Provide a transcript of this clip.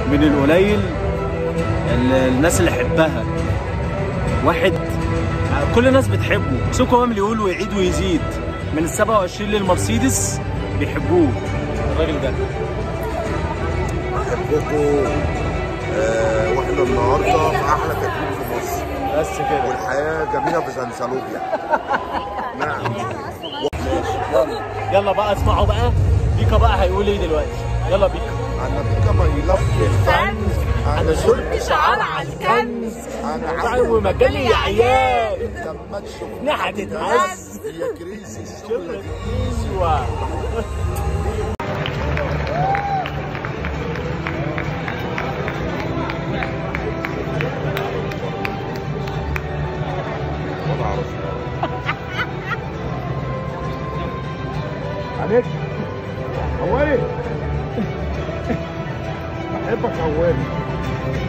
من القليل ال- الناس اللي حبها واحد كل الناس بتحبه سوكو عامل يقول ويعيد ويزيد من ال 27 للمرسيدس بيحبوه الراجل ده بحبكم آه واحنا النهارده في احلى تكريم في مصر بس كده والحياه جميله في زنزانوبيا نعم يلا يلا بقى اسمعوا بقى بيكا بقى هيقول ايه دلوقتي يلا بيكا انا بيك ما يلف الفن انا شرب شعار على الكنز انا تعالوا مجالي يا عيال لما تشوف نحت تتهز يا كريسي الشغله دي ايوه عليك هواري بحبك هواري